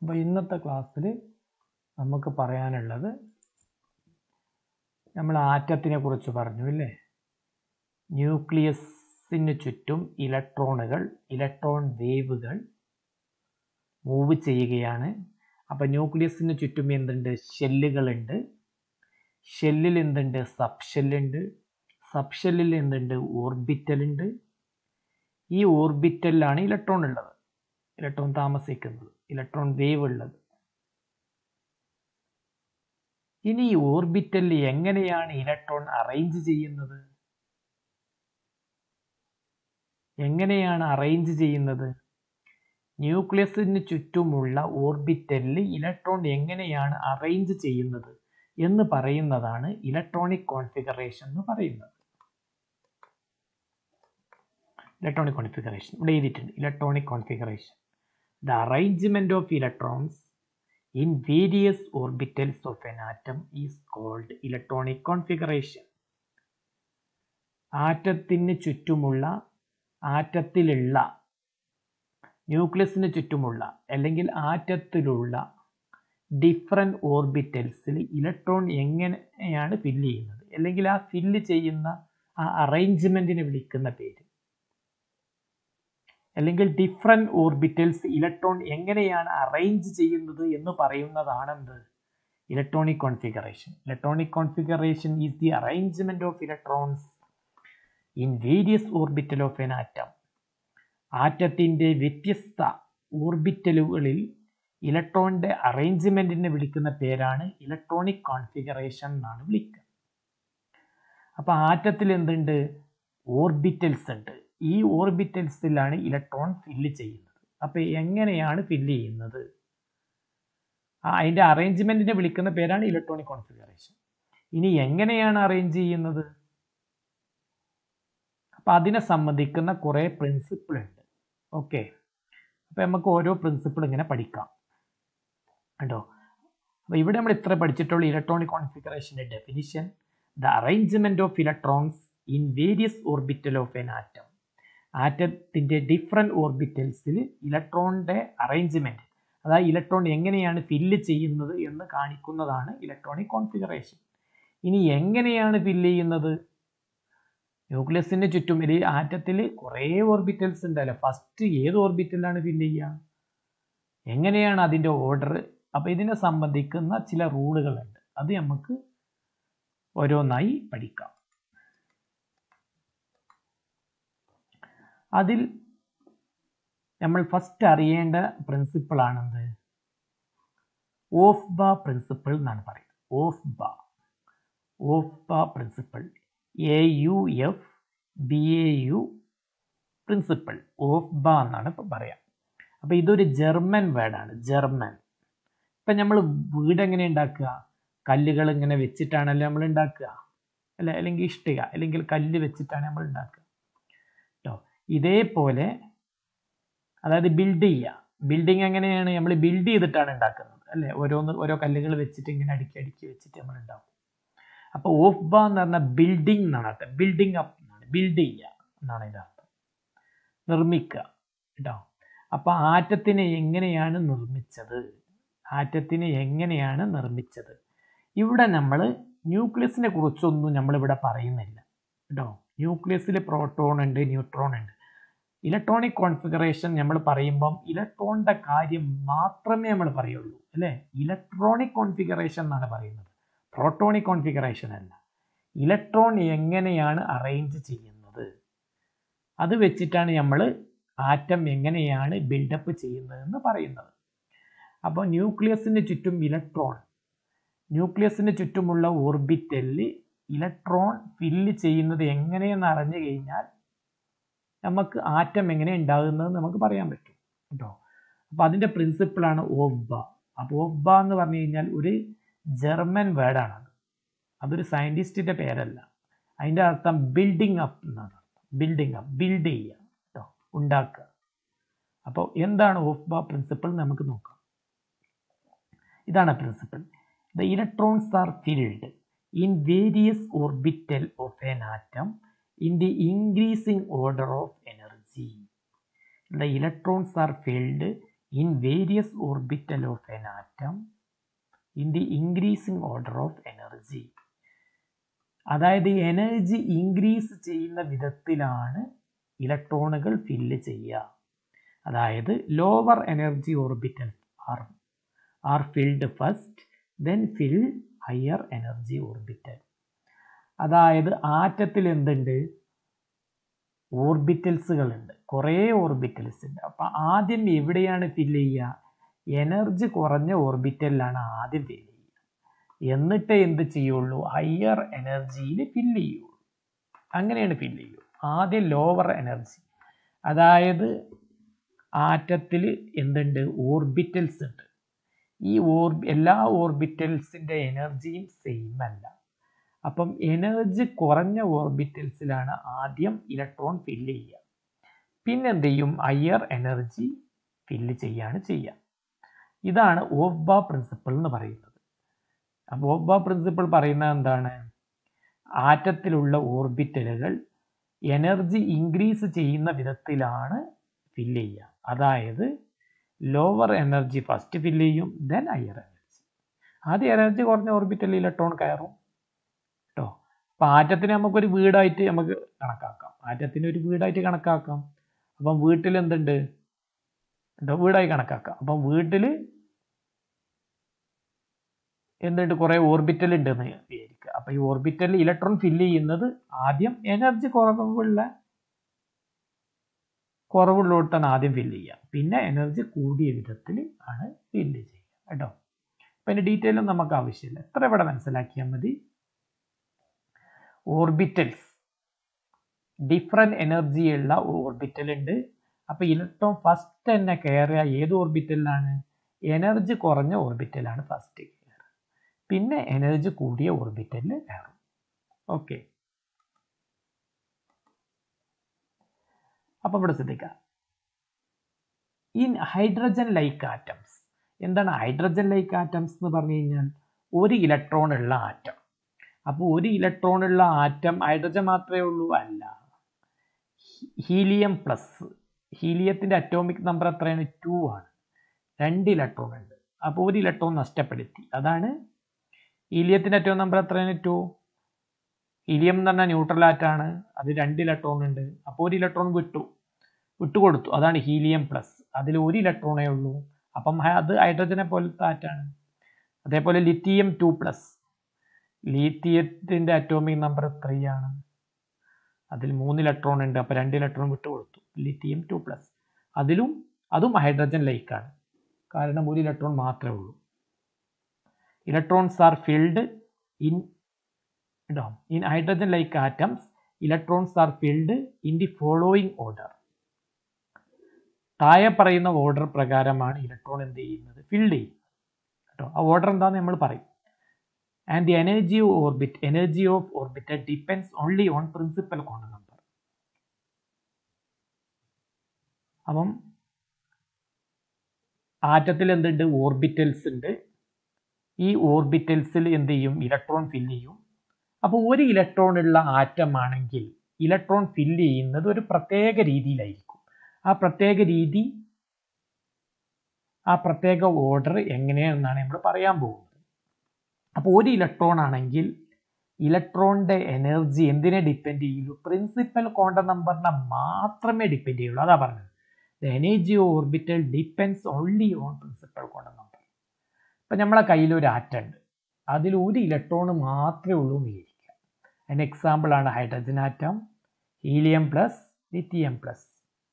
അപ്പോൾ ഇന്നത്തെ ക്ലാസ്സിൽ നമുക്ക് പറയാനുള്ളത് നമ്മൾ ആറ്റത്തിനെ കുറിച്ച് പറഞ്ഞു ഇല്ലേ ന്യൂക്ലിയസിന് ചുറ്റും ഇലക്ട്രോണുകൾ ഇലക്ട്രോൺ വേവുകൾ മൂവ് ചെയ്യുകയാണ് അപ്പോൾ ന്യൂക്ലിയസിന് ചുറ്റും എന്തുണ്ട് ഷെല്ലുകളുണ്ട് ഷെല്ലിൽ എന്തുണ്ട് സബ് ഷെല്ലുണ്ട് സബ് ഷെല്ലിൽ എന്തുണ്ട് ഓർബിറ്റൽ ഉണ്ട് ഈ ഓർബിറ്റലിലാണ് ഇലക്ട്രോൺ ഉള്ളത് ഇലക്ട്രോൺ താമസിക്കുന്നത് ഇലക്ട്രോൺ വേവ് ഉള്ളത് ഇനി ഈ ഓർബിറ്റലിൽ എങ്ങനെയാണ് ഇലക്ട്രോൺ അറേഞ്ച് ചെയ്യുന്നത് എങ്ങനെയാണ് അറേഞ്ച് ചെയ്യുന്നത് ന്യൂക്ലിയസിന് ചുറ്റുമുള്ള ഓർബിറ്റലിൽ ഇലക്ട്രോൺ എങ്ങനെയാണ് അറേഞ്ച് ചെയ്യുന്നത് എന്ന് പറയുന്നതാണ് ഇലക്ട്രോണിക് കോൺഫിഗറേഷൻ എന്ന് പറയുന്നത് ഇലക്ട്രോണിക് കോൺഫിഗറേഷൻ ഇവിടെ എഴുതിയിട്ടുണ്ട് electronic configuration the arrangement of electrons in various orbitals of an atom is called electronic configuration ആറ്റത്തിന് ചുറ്റുമുള്ള ആറ്റത്തിലുള്ള ന്യൂക്ലിയസിന് ചുറ്റുമുള്ള അല്ലെങ്കിൽ ആറ്റത്തിലുള്ള ഡിഫറെൻറ്റ് ഓർബിറ്റൽസിൽ ഇലക്ട്രോൺ എങ്ങനെയാണ് ഫില്ല് ചെയ്യുന്നത് അല്ലെങ്കിൽ ആ ഫില്ല് ചെയ്യുന്ന ആ അറേഞ്ച്മെൻറ്റിനെ വിളിക്കുന്ന പേര് അല്ലെങ്കിൽ ഡിഫറെൻറ്റ് ഓർബിറ്റൽസ് ഇലക്ട്രോൺ എങ്ങനെയാണ് അറേഞ്ച് ചെയ്യുന്നത് എന്ന് പറയുന്നതാണെന്ത് electronic configuration electronic configuration is the arrangement of electrons in various orbital of an atom ആറ്റത്തിൻ്റെ വ്യത്യസ്ത ഓർബിറ്റലുകളിൽ ഇലക്ട്രോണിൻ്റെ അറേഞ്ച്മെൻറ്റിനെ വിളിക്കുന്ന പേരാണ് ഇലക്ട്രോണിക് കോൺഫിഗറേഷൻ എന്നാണ് വിളിക്കുക അപ്പോൾ ആറ്റത്തിൽ എന്തുണ്ട് ഓർബിറ്റൽസ് ഉണ്ട് ഈ ഓർബിറ്റൽസിലാണ് ഇലക്ട്രോൺ ഫില്ല് ചെയ്യുന്നത് അപ്പോൾ എങ്ങനെയാണ് ഫില്ല് ചെയ്യുന്നത് ആ അതിൻ്റെ അറേഞ്ച്മെൻറ്റിനെ വിളിക്കുന്ന പേരാണ് ഇലക്ട്രോണിക് കോൺഫിഗറേഷൻ ഇനി എങ്ങനെയാണ് അറേഞ്ച് ചെയ്യുന്നത് അപ്പോൾ അതിനെ സംബന്ധിക്കുന്ന കുറേ പ്രിൻസിപ്പിൾ ഉണ്ട് ഓക്കെ അപ്പോൾ നമുക്ക് ഓരോ പ്രിൻസിപ്പിൾ ഇങ്ങനെ പഠിക്കാം കേട്ടോ അപ്പോൾ ഇവിടെ നമ്മൾ ഇത്ര പഠിച്ചിട്ടുള്ള ഇലക്ട്രോണിക് കോൺഫിഗറേഷൻ്റെ definition the arrangement of electrons in various orbital of an atom ആറ്റത്തിൻ്റെ ഡിഫറെൻറ്റ് ഓർബിറ്റൽസിൽ ഇലക്ട്രോണിൻ്റെ അറേഞ്ച്മെൻറ്റ് അതായത് ഇലക്ട്രോൺ എങ്ങനെയാണ് ഫില്ല് ചെയ്യുന്നത് എന്ന് കാണിക്കുന്നതാണ് ഇലക്ട്രോണിക് കോൺഫിഗറേഷൻ ഇനി എങ്ങനെയാണ് ഫില്ല് ചെയ്യുന്നത് ന്യൂക്ലിയസിന് ചുറ്റും ഈ ആറ്റത്തിൽ കുറേ ഓർബിറ്റൽസ് ഉണ്ടല്ലോ ഫസ്റ്റ് ഏത് ഓർബിറ്റലാണ് ഫില്ല് ചെയ്യുക എങ്ങനെയാണ് അതിൻ്റെ ഓർഡർ അപ്പോൾ ഇതിനെ സംബന്ധിക്കുന്ന ചില റൂളുകളുണ്ട് അത് നമുക്ക് ഓരോന്നായി പഠിക്കാം അതിൽ നമ്മൾ ഫസ്റ്റ് അറിയേണ്ട പ്രിൻസിപ്പിൾ ആണെന്ത് ഓഫ് ബ പ്രിൻസിപ്പിൾ എന്നാണ് പറയുന്നത് aufbau aufbau principle A U F B A U principle aufbau എന്നാണ് ഇപ്പം പറയാം അപ്പോൾ ഇതൊരു ജർമ്മൻ വേർഡാണ് ജർമ്മൻ ഇപ്പം നമ്മൾ വീട് എങ്ങനെ ഉണ്ടാക്കുക കല്ലുകൾ ഇങ്ങനെ വെച്ചിട്ടാണല്ലോ നമ്മൾ ഉണ്ടാക്കുക അല്ലെ അല്ലെങ്കിൽ ഇഷ്ടിക അല്ലെങ്കിൽ കല്ല് വെച്ചിട്ടാണ് നമ്മൾ ഉണ്ടാക്കുക കേട്ടോ ഇതേപോലെ അതായത് ബിൽഡ് ചെയ്യുക ബിൽഡിങ് എങ്ങനെയാണ് നമ്മൾ ബിൽഡ് ചെയ്തിട്ടാണ് ഉണ്ടാക്കുന്നത് അല്ലേ ഓരോന്ന് ഓരോ കല്ലുകൾ വെച്ചിട്ട് ഇങ്ങനെ അടുക്കി അടുക്കി വെച്ചിട്ട് നമ്മൾ ഉണ്ടാക്കും അപ്പോൾ ഓഫ് ബ എന്ന് പറഞ്ഞാൽ ബിൽഡിംഗ് എന്നാണ് അർത്ഥം ബിൽഡിംഗ് അപ്പ് എന്നാണ് ബിൽഡ് ചെയ്യുക എന്നാണ് ഇതിൻ്റെ അർത്ഥം നിർമ്മിക്കുക കേട്ടോ അപ്പോൾ ആറ്റത്തിനെ എങ്ങനെയാണ് നിർമ്മിച്ചത് ആറ്റത്തിനെ എങ്ങനെയാണ് നിർമ്മിച്ചത് ഇവിടെ നമ്മൾ ന്യൂക്ലിയസിനെ കുറിച്ചൊന്നും നമ്മളിവിടെ പറയുന്നില്ല കേട്ടോ ന്യൂക്ലിയസിൽ പ്രോട്ടോൺ ഉണ്ട് ന്യൂട്രോൺ ഉണ്ട് ഇലക്ട്രോണിക് കോൺഫിഗറേഷൻ നമ്മൾ പറയുമ്പം ഇലക്ട്രോണിൻ്റെ കാര്യം മാത്രമേ നമ്മൾ പറയുള്ളൂ അല്ലേ ഇലക്ട്രോണിക് കോൺഫിഗറേഷൻ എന്നാണ് പറയുന്നത് പ്രോട്ടോണിക് കോൺഫിഗറേഷൻ അല്ല ഇലക്ട്രോൺ എങ്ങനെയാണ് അറേഞ്ച് ചെയ്യുന്നത് അത് വെച്ചിട്ടാണ് നമ്മൾ ആറ്റം എങ്ങനെയാണ് ബിൽഡപ്പ് ചെയ്യുന്നതെന്ന് പറയുന്നത് അപ്പോൾ ന്യൂക്ലിയസിന് ചുറ്റും ഇലക്ട്രോൺ ന്യൂക്ലിയസിന് ചുറ്റുമുള്ള ഓർബിറ്റലിൽ ഇലക്ട്രോൺ ഫില്ല് ചെയ്യുന്നത് എങ്ങനെയെന്ന് അറിഞ്ഞു കഴിഞ്ഞാൽ നമുക്ക് ആറ്റം എങ്ങനെ ഉണ്ടാകുന്നത് നമുക്ക് പറയാൻ പറ്റും കേട്ടോ അപ്പോൾ അതിൻ്റെ പ്രിൻസിപ്പിളാണ് ഓബ്ബ അപ്പോൾ ഓബ്ബ എന്ന് പറഞ്ഞു കഴിഞ്ഞാൽ ഒരു ജർമ്മൻ വേർഡാണ് അത് അതൊരു സയൻറ്റിസ്റ്റിൻ്റെ പേരല്ല അതിൻ്റെ അർത്ഥം ബിൽഡിംഗ് അപ്പ് എന്നാണ് അർത്ഥം ബിൽഡിംഗ് അപ്പ് ബിൽഡ് ചെയ്യുക കേട്ടോ ഉണ്ടാക്കുക അപ്പോൾ എന്താണ് ഓഫ് ബ പ്രിൻസിപ്പിൾ നമുക്ക് നോക്കാം ഇതാണ് principle the electrons are filled in various orbital of an atom in the increasing order of energy. The electrons are filled in various orbital of an atom in the increasing order of energy അതായത് energy increase ചെയ്യുന്ന വിധത്തിലാണ് ഇലക്ട്രോണുകൾ fill ചെയ്യുക അതായത് lower energy orbital are are filled first then fill higher energy orbital അതായത് ആറ്റത്തിൽ എന്തുണ്ട് ഓർബിറ്റൽസുകളുണ്ട് കുറേ ഓർബിറ്റൽസ് ഉണ്ട് അപ്പം ആദ്യം എവിടെയാണ് ഫില്ല് ചെയ്യുക എനർജി കുറഞ്ഞ ഓർബിറ്റലിലാണ് ആദ്യം ഫില്ല് ചെയ്യുക എന്നിട്ട് എന്ത് ചെയ്യുള്ളൂ ഹയർ എനർജിയിൽ ഫില്ല് ചെയ്യുള്ളൂ അങ്ങനെയാണ് ഫില്ല് ചെയ്യുള്ളൂ ആദ്യം ലോവർ എനർജി അതായത് ആറ്റത്തിൽ എന്തുണ്ട് ഓർബിറ്റൽസ് ഉണ്ട് ഈ ഓർബി എല്ലാ ഓർബിറ്റൽസിൻ്റെ എനർജിയും സെയിം അല്ല അപ്പം എനർജി കുറഞ്ഞ ഓർബിറ്റൽസിലാണ് ആദ്യം ഇലക്ട്രോൺ ഫില്ല് ചെയ്യുക പിന്നെ എന്ത് ചെയ്യും ഹയർ എനർജി ഫില്ല് ചെയ്യാണ് ചെയ്യുക ഇതാണ് ഓഫ്ബ പ്രിൻസിപ്പിൾ എന്ന് പറയുന്നത് അപ്പോൾ ഓഫ്ബ പ്രിൻസിപ്പിൾ പറയുന്നത് എന്താണ് ആറ്റത്തിലുള്ള ഓർബിറ്റലുകൾ എനർജി ഇൻക്രീസ് ചെയ്യുന്ന വിധത്തിലാണ് ഫില്ല് ചെയ്യുക അതായത് ലോവർ എനർജി ഫസ്റ്റ് ഫില്ല് ചെയ്യും ദെൻ ഹയർ എനർജി ആദ്യം എനർജി കുറഞ്ഞ ഓർബിറ്റലിൽ ഇലക്ട്രോൺ കയറും കേട്ടോ അപ്പം ആറ്റത്തിന് നമുക്കൊരു വീടായിട്ട് നമുക്ക് കണക്കാക്കാം ആറ്റത്തിന് ഒരു വീടായിട്ട് കണക്കാക്കാം അപ്പം വീട്ടിൽ എന്തുണ്ട് കേട്ടോ വീടായി കണക്കാക്കാം അപ്പം വീട്ടിൽ എന്തുണ്ട് കുറേ ഓർബിറ്റൽ ഉണ്ടെന്ന് വിചാരിക്കുക അപ്പം ഈ ഓർബിറ്റലിൽ ഇലക്ട്രോൺ ഫില്ല് ചെയ്യുന്നത് ആദ്യം എനർജി കുറവുള്ള കുറവുള്ളോട്ടാണ് ആദ്യം ഫില്ല് ചെയ്യുക പിന്നെ എനർജി കൂടിയ വിധത്തിൽ ആണ് ഫില്ല് ചെയ്യുക കേട്ടോ അപ്പം അതിൻ്റെ ഡീറ്റെയിലും നമുക്ക് ആവശ്യമില്ല എത്ര ഇവിടെ മനസ്സിലാക്കിയാൽ മതി ഓർബിറ്റൽസ് ഡിഫറെൻറ്റ് എനർജിയുള്ള ഓർബിറ്റൽ ഉണ്ട് അപ്പോൾ ഇലക്ട്രോൺ ഫസ്റ്റ് തന്നെ കയറുക ഏത് ഓർബിറ്റലിലാണ് എനർജി കുറഞ്ഞ ഓർബിറ്റലാണ് ഫസ്റ്റ് കയറുക പിന്നെ എനർജി കൂടിയ ഓർബിറ്റലിൽ കയറും ഓക്കെ അപ്പം ഇവിടെ ശ്രദ്ധിക്കുക ഇൻ ഹൈഡ്രജൻ ലൈക്ക് ആറ്റംസ് എന്താണ് ഹൈഡ്രജൻ ലൈക്ക് ആറ്റംസ് എന്ന് പറഞ്ഞു കഴിഞ്ഞാൽ ഒരു ഇലക്ട്രോൺ ഉള്ള ആറ്റം അപ്പോൾ ഒരു ഇലക്ട്രോൺ ഉള്ള ആറ്റം ഹൈഡ്രജൻ മാത്രമേ ഉള്ളൂ അല്ല ഹീലിയം പ്ലസ് ഹീലിയത്തിൻ്റെ അറ്റോമിക് നമ്പർ എത്രയാണ് ടു ആണ് രണ്ട് ഇലക്ട്രോൺ ഉണ്ട് അപ്പോൾ ഒരു ഇലക്ട്രോൺ നഷ്ടപ്പെടുത്തി അതാണ് ഹീലിയത്തിൻ്റെ അറ്റോം നമ്പർ എത്രയാണ് ടു ഹീലിയം എന്ന് പറഞ്ഞാൽ ന്യൂട്രൽ ആറ്റാണ് അത് രണ്ട് ഇലക്ട്രോൺ ഉണ്ട് അപ്പോൾ ഒരു ഇലക്ട്രോൺ വിട്ടു വിട്ടുകൊടുത്തു അതാണ് ഹീലിയം പ്ലസ് അതിൽ ഒരു ഇലക്ട്രോണേ ഉള്ളൂ അപ്പം അത് ഹൈഡ്രജനെ പോലത്തെ ആറ്റാണ് അതേപോലെ ലിത്തിയം ടു പ്ലസ് ലീത്തിയത്തിൻ്റെ അറ്റോമിക് നമ്പർ ത്രീ ആണ് അതിൽ മൂന്ന് ഇലക്ട്രോൺ ഉണ്ട് അപ്പോൾ രണ്ട് ഇലക്ട്രോൺ വിട്ടുകൊടുത്തു ലിത്തിയം ടു പ്ലസ് അതിലും അതും ഹൈഡ്രജൻ ലൈക്കാണ് കാരണം ഒരു ഇലക്ട്രോൺ മാത്രമേ ഉള്ളൂ ഇലക്ട്രോൺസ് ആർ ഫിൽഡ് ഇൻ കേട്ടോ in hydrogen like atoms electrons are filled in the following order താഴെ പറയുന്ന ഓർഡർ പ്രകാരമാണ് ഇലക്ട്രോൺ എന്ത് ചെയ്യുന്നത് ഫിൽഡ് ചെയ്യുന്നത് കേട്ടോ ആ ഓർഡർ എന്താണെന്ന് നമ്മൾ പറയും and the energy orbit energy of orbit depends only on principal quantum number അപ്പം ആറ്റത്തിൽ എന്തുണ്ട് ഓർബിറ്റൽസ് ഉണ്ട് ഈ ഓർബിറ്റൽസിൽ എന്ത് ചെയ്യും ഇലക്ട്രോൺ ഫില്ല് ചെയ്യും അപ്പോൾ ഒരു ഇലക്ട്രോൺ ഉള്ള ആറ്റം ആണെങ്കിൽ ഇലക്ട്രോൺ ഫില്ല് ചെയ്യുന്നത് ഒരു പ്രത്യേക രീതിയിലായിരിക്കും ആ പ്രത്യേക രീതി ആ പ്രത്യേക ഓർഡർ എങ്ങനെയാണെന്നാണ് നമ്മൾ പറയാൻ പോകുന്നത് അപ്പോൾ ഒരു ഇലക്ട്രോൺ ആണെങ്കിൽ ഇലക്ട്രോണിൻ്റെ എനർജി എന്തിനെ ഡിപ്പെൻഡ് ചെയ്യുള്ളൂ പ്രിൻസിപ്പൽ ക്വാണ്ടം നമ്പറിനെ മാത്രമേ ഡിപ്പെൻഡ് ചെയ്യുള്ളൂ അതാ പറഞ്ഞത് the energy orbital depends only on principal quantum number ഇപ്പം നമ്മളെ കയ്യിൽ ഒരു ആറ്റം ഉണ്ട് അതിൽ ഒരു ഇലക്ട്രോൺ മാത്രമേ ഉള്ളൂ എന്ന് വിചാരിക്കുക അതിന് എക്സാമ്പിളാണ് hydrogen atom helium plus lithium plus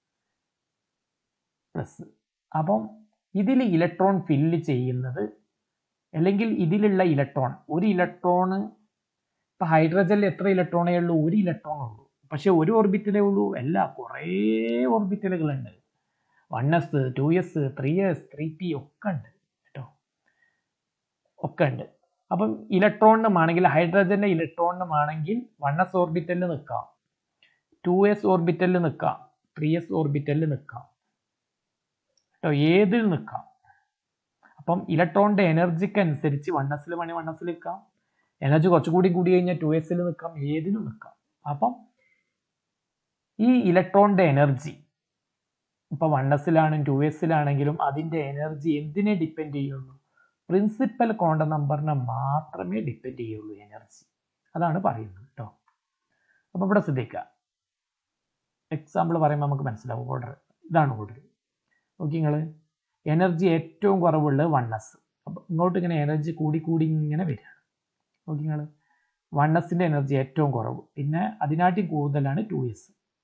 plus അപ്പം ഇതിൽ ഇലക്ട്രോൺ ഫില്ല് ചെയ്യുന്നത് അല്ലെങ്കിൽ ഇതിലുള്ള ഇലക്ട്രോൺ ഒരു ഇലക്ട്രോണ് ഇപ്പം ഹൈഡ്രജനിൽ എത്ര ഇലക്ട്രോണേ ഉള്ളൂ ഒരു ഇലക്ട്രോൺ ഉള്ളൂ പക്ഷെ ഒരു ഓർബിറ്റലേ ഉള്ളൂ അല്ല കുറേ ഓർബിറ്റലുകളുണ്ട് one S two S three S three P ഒക്കെ ഉണ്ട് കേട്ടോ ഒക്കെ ഉണ്ട് അപ്പം ഇലക്ട്രോണിനുമാണെങ്കിൽ ഹൈഡ്രജൻ്റെ ഇലക്ട്രോണിനുമാണെങ്കിൽ വൺ എസ് ഓർബിറ്റലിൽ നിൽക്കാം ടു എസ് ഓർബിറ്റലിൽ നിൽക്കാം ത്രീ എസ് ഓർബിറ്റലിൽ നിൽക്കാം കേട്ടോ ഏതിൽ നിൽക്കാം അപ്പം ഇലക്ട്രോണിൻ്റെ എനർജിക്ക് അനുസരിച്ച് വൺ എസിൽ വേണമെങ്കിൽ വൺ എസിൽ നിൽക്കാം എനർജി കുറച്ചുകൂടി കൂടി കഴിഞ്ഞാൽ ടു എസിൽ നിൽക്കാം ഏതിലും നിൽക്കാം അപ്പം ഈ ഇലക്ട്രോണിൻ്റെ എനർജി ഇപ്പോൾ വൺ എസിലാണെങ്കിലും ടു എസിലാണെങ്കിലും അതിൻ്റെ എനർജി എന്തിനെ ഡിപ്പെൻഡ് ചെയ്യുള്ളൂ പ്രിൻസിപ്പൽ കോണ്ട നമ്പറിനെ മാത്രമേ ഡിപ്പെൻഡ് ചെയ്യുള്ളൂ എനർജി അതാണ് പറയുന്നത് കേട്ടോ അപ്പോൾ ഇവിടെ ശ്രദ്ധിക്കുക എക്സാമ്പിൾ പറയുമ്പോൾ നമുക്ക് മനസ്സിലാവും ഓർഡർ ഇതാണ് ഓർഡർ ഓക്കെ നിങ്ങൾ എനർജി ഏറ്റവും കുറവുള്ളത് വൺ എസ് അപ്പോൾ ഇങ്ങോട്ട് ഇങ്ങനെ എനർജി കൂടി കൂടി ഇങ്ങനെ വരികയാണ് ഓക്കെ നിങ്ങൾ വൺ എസിൻ്റെ എനർജി ഏറ്റവും കുറവ് പിന്നെ അതിനാട്ടി കൂടുതലാണ് ടു എസ്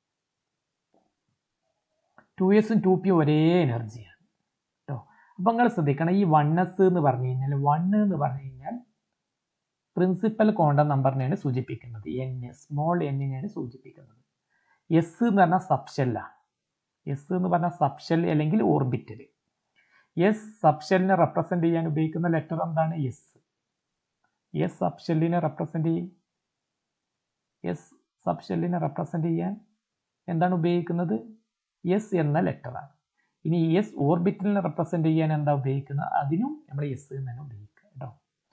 ടു എസും ടു പിയും ഒരേ എനർജിയാണ് കേട്ടോ അപ്പം നിങ്ങൾ ശ്രദ്ധിക്കണം ഈ വൺ എസ് എന്ന് പറഞ്ഞു കഴിഞ്ഞാൽ വൺ എന്ന് പറഞ്ഞു കഴിഞ്ഞാൽ പ്രിൻസിപ്പൽ കോണ്ട നമ്പറിനെയാണ് സൂചിപ്പിക്കുന്നത് എൻ സ്മോൾ എന്നിനെയാണ് സൂചിപ്പിക്കുന്നത് എസ് എന്ന് പറഞ്ഞാൽ സബ്ഷെല്ലാണ് എസ് എന്ന് പറഞ്ഞാൽ സബ്ഷെൽ അല്ലെങ്കിൽ ഓർബിറ്റൽ എസ് സബ്ഷെല്ലിനെ റെപ്രസെൻ്റ് ചെയ്യാൻ ഉപയോഗിക്കുന്ന ലെറ്റർ എന്താണ് എസ് എസ് സബ്ഷെല്ലിനെ റെപ്രസെൻ്റ് ചെയ്യും എസ് സബ്ഷെല്ലിനെ റെപ്രസെൻ്റ് ചെയ്യാൻ എന്താണ് ഉപയോഗിക്കുന്നത് എസ് എന്ന ലെറ്ററാണ് ഇനി എസ് ഓർബിറ്റലിനെ റെപ്രസെൻ്റ് ചെയ്യാൻ എന്താ ഉപയോഗിക്കുന്നത് അതിനും നമ്മൾ എസ് എന്ന് തന്നെ ഉപയോഗിക്കുക കേട്ടോ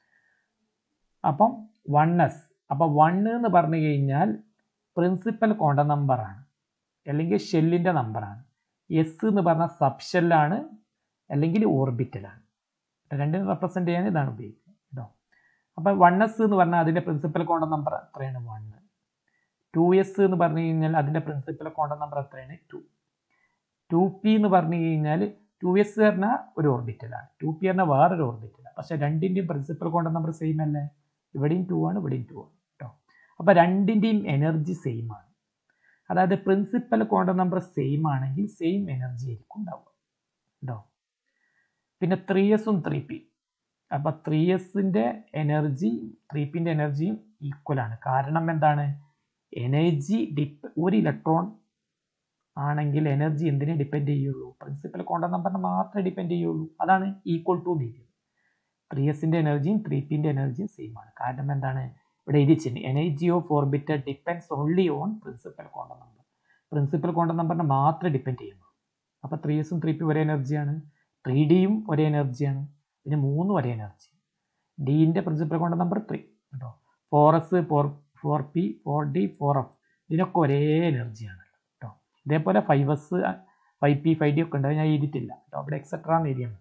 അപ്പം വൺ എസ് അപ്പം വൺ എന്ന് പറഞ്ഞു കഴിഞ്ഞാൽ പ്രിൻസിപ്പൽ കോണ്ട നമ്പറാണ് അല്ലെങ്കിൽ ഷെല്ലിൻ്റെ നമ്പറാണ് എസ് എന്ന് പറഞ്ഞാൽ സബ് ഷെല്ലാണ് അല്ലെങ്കിൽ ഓർബിറ്റലാണ് രണ്ടിനും റെപ്രസെൻ്റ് ചെയ്യാൻ ഇതാണ് ഉപയോഗിക്കുന്നത് കേട്ടോ അപ്പം വൺ എസ് എന്ന് പറഞ്ഞാൽ അതിൻ്റെ പ്രിൻസിപ്പൽ കോണ്ട നമ്പർ എത്രയാണ് വൺ ടു എസ് എന്ന് പറഞ്ഞു കഴിഞ്ഞാൽ അതിൻ്റെ പ്രിൻസിപ്പൽ കോണ്ട നമ്പർ എത്രയാണ് ടു ടു പി എന്ന് പറഞ്ഞു കഴിഞ്ഞാൽ ടു എസ് പറഞ്ഞാൽ ഒരു ഓർബിറ്റലാണ് ടു പി പറഞ്ഞാൽ വേറൊരു ഓർബിറ്റലാണ് പക്ഷേ രണ്ടിൻ്റെയും പ്രിൻസിപ്പൽ കോണ്ട നമ്പർ സെയിം അല്ലേ ഇവിടെയും ടു ആണ് ഇവിടെയും ടു ആണ് കേട്ടോ അപ്പോൾ രണ്ടിൻ്റെയും എനർജി സെയിം ആണ് അതായത് പ്രിൻസിപ്പൽ കോണ്ട നമ്പർ സെയിം ആണെങ്കിൽ സെയിം എനർജി ആയിരിക്കും ഉണ്ടാവുക കേട്ടോ പിന്നെ ത്രീ എസും ത്രീ പി അപ്പോൾ ത്രീ എസിൻ്റെ എനർജി ത്രീ പിൻ്റെ എനർജിയും ഈക്വൽ ആണ് കാരണം എന്താണ് എനർജി ഡിപ് ഒരു ഇലക്ട്രോൺ ആണെങ്കിൽ എനർജി എന്തിനെ ഡിപ്പെൻഡ് ചെയ്യുള്ളൂ പ്രിൻസിപ്പൽ കോണ്ട നമ്പറിനെ മാത്രമേ ഡിപ്പെൻഡ് ചെയ്യുള്ളൂ അതാണ് ഈക്വൽ ടു മീഡിയം ത്രീ എസിൻ്റെ എനർജിയും ത്രീ പിൻ്റെ എനർജിയും സെയിം ആണ് കാരണം എന്താണ് ഇവിടെ എഴുതിച്ചിട്ടുണ്ട് energy of orbital depends only on principal quantum number principal quantum നമ്പറിനെ മാത്രമേ ഡിപ്പെൻഡ് ചെയ്യുന്നു അപ്പോൾ ത്രീ എസും ത്രീ പി ഒരേ എനർജിയാണ് ത്രീ ഡിയും ഒരേ എനർജിയാണ് പിന്നെ മൂന്നും ഒരേ എനർജി ഡീൻ്റെ പ്രിൻസിപ്പൽ കോണ്ട നമ്പർ ത്രീ കേട്ടോ four S four four P four D four F ഇതിനൊക്കെ ഒരേ എനർജിയാണ് കേട്ടോ ഇതേപോലെ five S five P five D ഒക്കെ ഉണ്ട് അത് ഞാൻ എഴുതിയിട്ടില്ല കേട്ടോ അവിടെ എക്സെട്രാ എന്ന് എഴുതിയാൽ മതി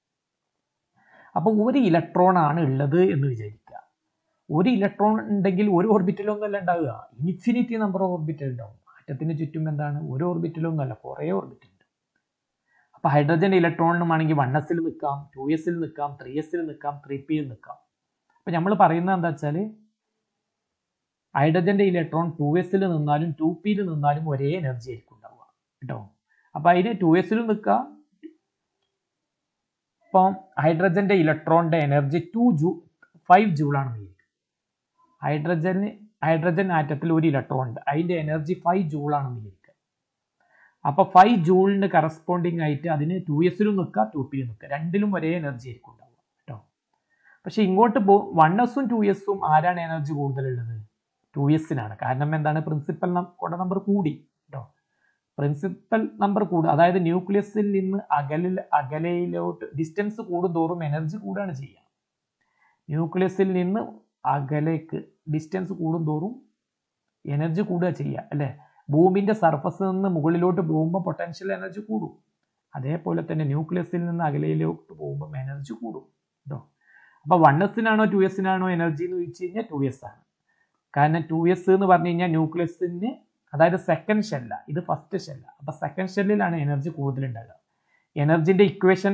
അപ്പോൾ ഒരു ഇലക്ട്രോൺ ആണ് ഉള്ളത് എന്ന് വിചാരിക്കുക ഒരു ഇലക്ട്രോൺ ഉണ്ടെങ്കിൽ ഒരു ഓർബിറ്റലൊന്നുമല്ല ഉണ്ടാവുക ഇൻഫിനിറ്റി നമ്പർ ഓഫ് ഓർബിറ്റൽ ഉണ്ടാവും ആറ്റത്തിന് ചുറ്റും എന്താണ് ഒരു ഓർബിറ്റലൊന്നുമല്ല കുറേ ഓർബിറ്റൽ ഉണ്ട് അപ്പോൾ ഹൈഡ്രജൻ ഇലക്ട്രോണിനും ആണെങ്കിൽ വൺ എസിൽ നിൽക്കാം ടു എസിൽ നിൽക്കാം ത്രീ എസിൽ നിൽക്കാം ത്രീ പിയിൽ നിൽക്കാം അപ്പോൾ നമ്മൾ പറയുന്നത് എന്താ വെച്ചാൽ ഹൈഡ്രജൻ്റെ ഇലക്ട്രോൺ ടു എസിൽ നിന്നാലും ടു പിയിൽ നിന്നാലും ഒരേ എനർജി ആയിരിക്കും ഉണ്ടാവുക കേട്ടോ അപ്പോൾ അതിന് ടു എസിലും നിൽക്കാം ഇപ്പം ഹൈഡ്രജൻ്റെ ഇലക്ട്രോണിൻ്റെ എനർജി ടു ജൂ ഫൈവ് ജൂളാണെന്ന് വിചാരിക്കും ഹൈഡ്രജന് ഹൈഡ്രജൻ ആറ്റത്തിൽ ഒരു ഇലക്ട്രോൺ ഉണ്ട് അതിൻ്റെ എനർജി ഫൈവ് ജൂളാണെന്ന് വിചാരിക്കുക അപ്പോൾ ഫൈവ് ജൂളിന് കറസ്പോണ്ടിങ് ആയിട്ട് അതിന് ടു എസിലും നിൽക്കുക ടു പിയിലും നിൽക്കുക രണ്ടിലും ഒരേ എനർജി ആയിരിക്കും ഉണ്ടാവുക കേട്ടോ പക്ഷെ ഇങ്ങോട്ട് പോ വൺ എസും ടു എസും ആരാണ് എനർജി കൂടുതലുള്ളത് ടു എസിനാണ് കാരണം എന്താണ് പ്രിൻസിപ്പൽ കോഡ നമ്പർ കൂടി കേട്ടോ പ്രിൻസിപ്പൽ നമ്പർ കൂടും അതായത് ന്യൂക്ലിയസിൽ നിന്ന് അകലിൽ അകലയിലോട്ട് ഡിസ്റ്റൻസ് കൂടുന്തോറും എനർജി കൂടുകയാണ് ചെയ്യുക ന്യൂക്ലിയസിൽ നിന്ന് അകലേക്ക് ഡിസ്റ്റൻസ് കൂടുന്തോറും എനർജി കൂടുക ചെയ്യുക അല്ലേ ഭൂമിൻ്റെ സർഫസിൽ നിന്ന് മുകളിലോട്ട് പോകുമ്പോൾ പൊട്ടൻഷ്യൽ എനർജി കൂടും അതേപോലെ തന്നെ ന്യൂക്ലിയസിൽ നിന്ന് അകലയിലോട്ട് പോകുമ്പോൾ എനർജി കൂടും കേട്ടോ അപ്പോൾ വൺ എസിനാണോ ടു എസിനാണോ എനർജി എന്ന് ചോദിച്ചു കഴിഞ്ഞാൽ ടു എസ് ആണ് കാരണം ടു എസ് എന്ന് പറഞ്ഞു കഴിഞ്ഞാൽ ന്യൂക്ലിയസിന് അതായത് സെക്കൻഡ് ഷെല്ല ഇത് ഫസ്റ്റ് ഷെല്ല അപ്പോൾ സെക്കൻഡ് ഷെല്ലിലാണ് എനർജി കൂടുതലുണ്ടാകുക എനർജിൻ്റെ ഇക്വേഷൻ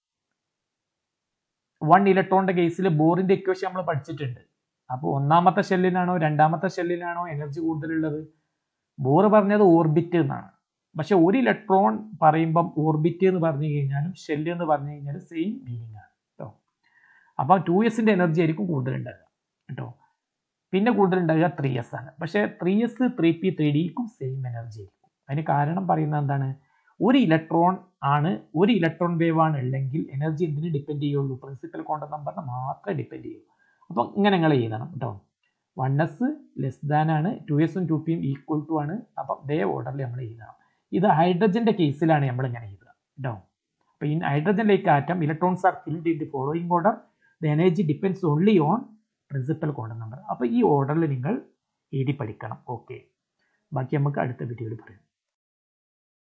വൺ ഇലക്ട്രോണിൻ്റെ കേസിൽ ബോറിൻ്റെ ഇക്വേഷൻ നമ്മൾ പഠിച്ചിട്ടുണ്ട് അപ്പോൾ ഒന്നാമത്തെ ഷെല്ലിനാണോ രണ്ടാമത്തെ ഷെല്ലിനാണോ എനർജി കൂടുതലുള്ളത് ബോർ പറഞ്ഞത് ഓർബിറ്റ് എന്നാണ് പക്ഷെ ഒരു ഇലക്ട്രോൺ പറയുമ്പം ഓർബിറ്റ് എന്ന് പറഞ്ഞു കഴിഞ്ഞാലും ഷെല്ല് എന്ന് പറഞ്ഞു കഴിഞ്ഞാൽ സെയിം മീനിങ് ആണ് കേട്ടോ അപ്പോൾ ടു എസിൻ്റെ എനർജി ആയിരിക്കും കൂടുതലുണ്ടാകുക കേട്ടോ പിന്നെ കൂടുതലുണ്ടാകുക ത്രീ എസ് ആണ് പക്ഷേ three S three P three ഡിക്കും സെയിം എനർജി ആയിരിക്കും അതിന് കാരണം പറയുന്നത് എന്താണ് ഒരു ഇലക്ട്രോൺ ആണ് ഒരു ഇലക്ട്രോൺ വേവ് ആണ് ഉള്ളെങ്കിൽ എനർജി എന്തിന് ഡിപ്പെൻഡ് ചെയ്യുള്ളൂ പ്രിൻസിപ്പൽ കോണ്ടം നമ്പറിനെ മാത്രമേ ഡിപ്പെൻഡ് ചെയ്യൂ അപ്പം ഇങ്ങനെ നിങ്ങൾ എഴുതണം കേട്ടോ വൺ എസ് ലെസ് ദാൻ ആണ് ടു എസും ടു പിയും ഈക്വൽ ടു ആണ് അപ്പം ദേ ഓർഡറിൽ നമ്മൾ എഴുതണം ഇത് ഹൈഡ്രജൻ്റെ കേസിലാണ് നമ്മൾ ഇങ്ങനെ എഴുതുക കേട്ടോ അപ്പോൾ in hydrogen like atom electrons are filled in the following order the energy depends only on principal quantum number അപ്പോൾ ഈ ഓർഡറിൽ നിങ്ങൾ എഴുതി പഠിക്കണം ഓക്കെ ബാക്കി നമുക്ക് അടുത്ത വീഡിയോയിൽ പറയാം